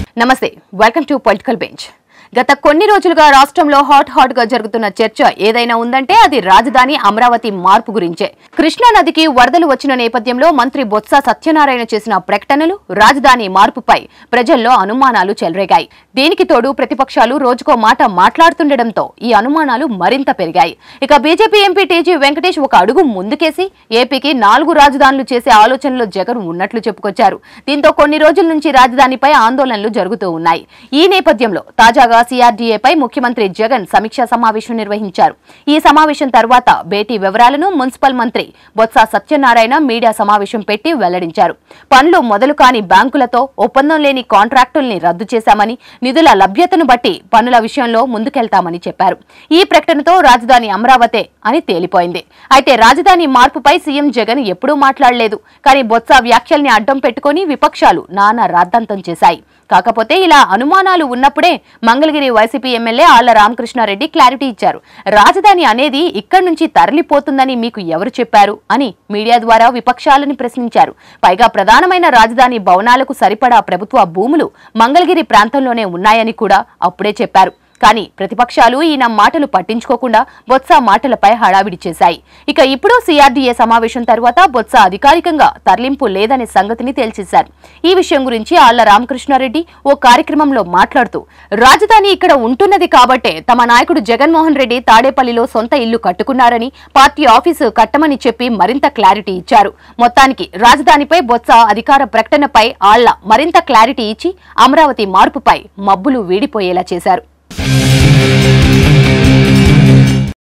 నమస్తే welcome to political bench గత కొన్ని రోజులుగా రాష్ట్రంలో హాట్ హాట్ గా జరుగుతున్న చర్చ ఏదైనా ఉందంటే అది రాజధాని అమరావతి మార్పు గురించే కృష్ణా నదికి వరదలు వచ్చిన నేపథ్యంలో మంత్రి బొత్స సత్యనారాయణ చేసిన ప్రకటనలు రాజధాని మార్పుపై ప్రజల్లో అనుమానాలు చెలరేగాయి దీనికి తోడు ప్రతిపక్షాలు రోజుకో మాట మాట్లాడుతుండటంతో ఈ అనుమానాలు మరింత పెరిగాయి ఇక బీజేపీ ఎంపీ టీజీ వెంకటేష్ ఒక అడుగు ముందుకేసి ఏపీకి నాలుగు రాజధానులు చేసే ఆలోచనలో జగన్ ఉన్నట్లు చెప్పుకొచ్చారు దీంతో కొన్ని రోజుల నుంచి రాజధానిపై ఆందోళనలు జరుగుతూ ఉన్నాయి ఈ నేపథ్యంలో తాజాగా సీఆర్డీఏపై ముఖ్యమంత్రి జగన్ సమీక్షా సమావేశం నిర్వహించారు ఈ సమావేశం తర్వాత భేటీ వివరాలను మున్సిపల్ మంత్రి బొత్స సత్యనారాయణ మీడియా సమావేశం పెట్టి వెల్లడించారు పనులు మొదలు కాని బ్యాంకులతో ఒప్పందం లేని కాంట్రాక్టుల్ని రద్దు చేశామని నిధుల లభ్యతను బట్టి పనుల విషయంలో ముందుకెళ్తామని చెప్పారు ఈ ప్రకటనతో రాజధాని అమరావతే అని తేలిపోయింది అయితే రాజధాని మార్పుపై సీఎం జగన్ ఎప్పుడూ మాట్లాడలేదు కానీ బొత్స వ్యాఖ్యల్ని అడ్డం పెట్టుకుని విపక్షాలు నానా రాద్ధాంతం చేశాయి కాకపోతే ఇలా అనుమానాలు ఉన్నప్పుడే మంగళగిరి వైసీపీ ఎమ్మెల్యే ఆళ్ల రామకృష్ణారెడ్డి క్లారిటీ ఇచ్చారు రాజధాని అనేది ఇక్కడి నుంచి తరలిపోతుందని మీకు ఎవరు చెప్పారు అని మీడియా ద్వారా విపక్షాలని ప్రశ్నించారు పైగా ప్రధానమైన రాజధాని భవనాలకు సరిపడా ప్రభుత్వ భూములు మంగళగిరి ప్రాంతంలోనే ఉన్నాయని కూడా అప్పుడే చెప్పారు కానీ ప్రతిపక్షాలు ఈయన మాటలు పట్టించుకోకుండా బొత్స మాటలపై హడావిడి చేశాయి ఇక ఇప్పుడు సీఆర్డీఏ సమావేశం తర్వాత బొత్స అధికారికంగా తరలింపు లేదనే సంగతిని తేల్చేశారు ఈ విషయం గురించి ఆళ్ల రామకృష్ణారెడ్డి ఓ కార్యక్రమంలో మాట్లాడుతూ రాజధాని ఇక్కడ ఉంటున్నది కాబట్టే తమ నాయకుడు జగన్మోహన్ రెడ్డి తాడేపల్లిలో సొంత ఇల్లు కట్టుకున్నారని పార్టీ ఆఫీసు కట్టమని చెప్పి మరింత క్లారిటీ ఇచ్చారు మొత్తానికి రాజధానిపై బొత్స అధికార ప్రకటనపై ఆళ్ల మరింత క్లారిటీ ఇచ్చి అమరావతి మార్పుపై మబ్బులు వీడిపోయేలా చేశారు